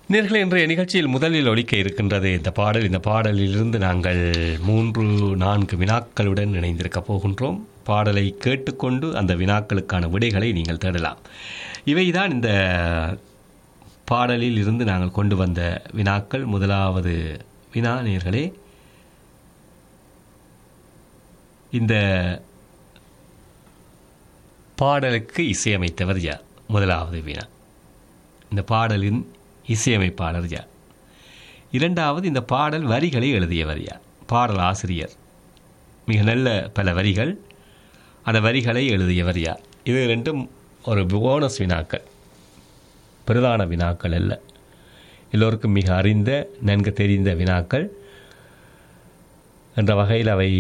நேர்களை இன்றைய நிகழ்ச்சியில் முதலில் ஒலிக்க இருக்கின்றது இந்த பாடல் இந்த பாடலிலிருந்து நாங்கள் மூன்று நான்கு வினாக்களுடன் இணைந்திருக்க போகின்றோம் பாடலை கேட்டுக்கொண்டு அந்த வினாக்களுக்கான விடைகளை நீங்கள் தேடலாம் இவைதான் இந்த பாடலில் இருந்து நாங்கள் கொண்டு வந்த வினாக்கள் முதலாவது வினா நேர்களே இந்த பாடலுக்கு இசையமைத்தவர் யார் முதலாவது வினா இந்த பாடலின் இசையமைப்பாளர் யார் இரண்டாவது இந்த பாடல் வரிகளை எழுதியவர் யார் பாடல் ஆசிரியர் மிக நல்ல பல வரிகள் அந்த வரிகளை எழுதியவர் யார் இது ரெண்டும் ஒரு போனஸ் வினாக்கள் பிரதான வினாக்கள் அல்ல எல்லோருக்கும் மிக அறிந்த நன்கு தெரிந்த வினாக்கள் என்ற வகையில் அவை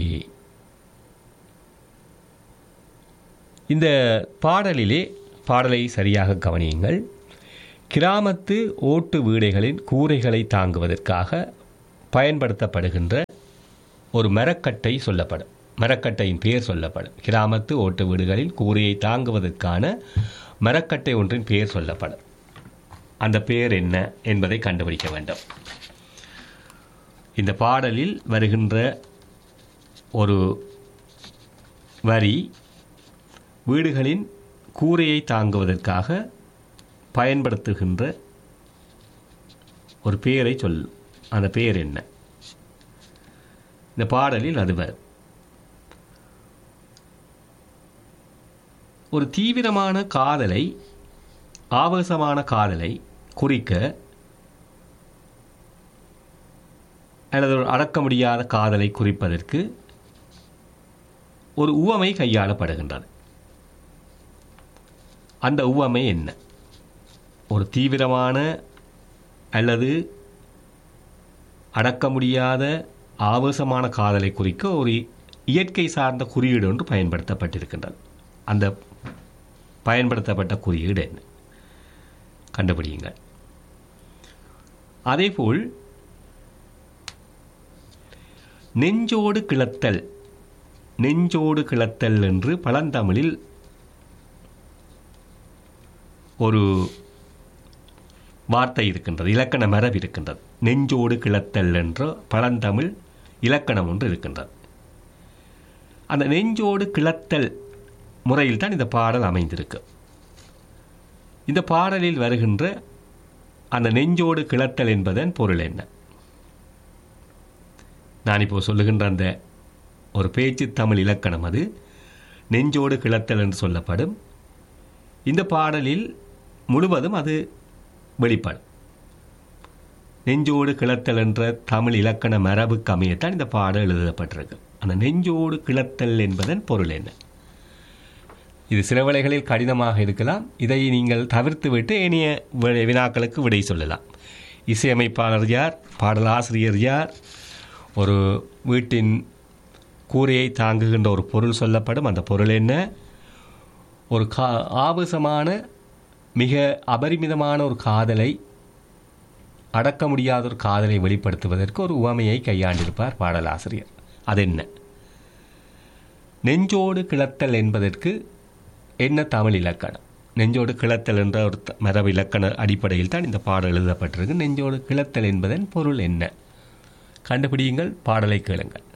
இந்த பாடலிலே பாடலை சரியாக கவனியுங்கள் கிராமத்து ஓட்டு வீடுகளின் கூரைகளை தாங்குவதற்காக பயன்படுத்தப்படுகின்ற ஒரு மரக்கட்டை சொல்லப்படும் மரக்கட்டையின் பெயர் சொல்லப்படும் கிராமத்து ஓட்டு வீடுகளின் கூரையை தாங்குவதற்கான மரக்கட்டை ஒன்றின் பெயர் சொல்லப்படும் அந்த பெயர் என்ன என்பதை கண்டுபிடிக்க வேண்டும் இந்த பாடலில் வருகின்ற ஒரு வரி வீடுகளின் கூரையை தாங்குவதற்காக பயன்படுத்துகின்ற ஒரு பெயரை சொல்லும் அந்த பெயர் என்ன இந்த பாடலில் அது வரும் ஒரு தீவிரமான காதலை ஆவேசமான காதலை குறிக்க அல்லது ஒரு அடக்க முடியாத காதலை குறிப்பதற்கு ஒரு உவமை கையாளப்படுகின்றது அந்த உவமை என்ன ஒரு தீவிரமான அல்லது அடக்க முடியாத ஆவேசமான காதலை குறிக்க ஒரு இயற்கை சார்ந்த குறியீடு ஒன்று பயன்படுத்தப்பட்டிருக்கின்றது அந்த பயன்படுத்தப்பட்ட குறியீடு என்ன கண்டுபிடியுங்கள் அதேபோல் நெஞ்சோடு கிளத்தல் நெஞ்சோடு கிளத்தல் என்று பழந்தமிழில் ஒரு வார்த்தை இருக்கின்றது இலக்கண மரபு இருக்கின்றது நெஞ்சோடு கிளத்தல் என்ற பழந்தமிழ் இலக்கணம் ஒன்று இருக்கின்றது அந்த நெஞ்சோடு கிளத்தல் முறையில் தான் இந்த பாடல் அமைந்திருக்கு இந்த பாடலில் வருகின்ற அந்த நெஞ்சோடு கிளத்தல் என்பதன் பொருள் என்ன நான் இப்போ சொல்லுகின்ற அந்த ஒரு பேச்சு தமிழ் இலக்கணம் அது நெஞ்சோடு கிளத்தல் என்று சொல்லப்படும் இந்த பாடலில் முழுவதும் அது வெளிப்படும் நெஞ்சோடு கிளத்தல் என்ற தமிழ் இலக்கண மரபுக்கு அமையத்தான் இந்த பாடல் எழுதப்பட்டிருக்கு அந்த நெஞ்சோடு கிளத்தல் என்பதன் பொருள் என்ன இது சில வேளைகளில் கடினமாக இருக்கலாம் இதை நீங்கள் தவிர்த்து விட்டு ஏனைய வி- வினாக்களுக்கு விடை சொல்லலாம் இசையமைப்பாளர் யார் பாடலாசிரியர் யார் ஒரு வீட்டின் கூரையை தாங்குகின்ற ஒரு பொருள் சொல்லப்படும் அந்த பொருள் என்ன ஒரு கா ஆபாசமான மிக அபரிமிதமான ஒரு காதலை அடக்க முடியாத ஒரு காதலை வெளிப்படுத்துவதற்கு ஒரு உவமையை கையாண்டிருப்பார் பாடலாசிரியர் அது என்ன நெஞ்சோடு கிளத்தல் என்பதற்கு என்ன தமிழ் இலக்கணம் நெஞ்சோடு கிளத்தல் என்ற ஒரு த- மரபு இலக்கண அடிப்படையில் தான் இந்த பாடல் எழுதப்பட்டிருக்கு நெஞ்சோடு கிளத்தல் என்பதன் பொருள் என்ன கண்டுபிடியுங்கள் பாடலை கேளுங்கள்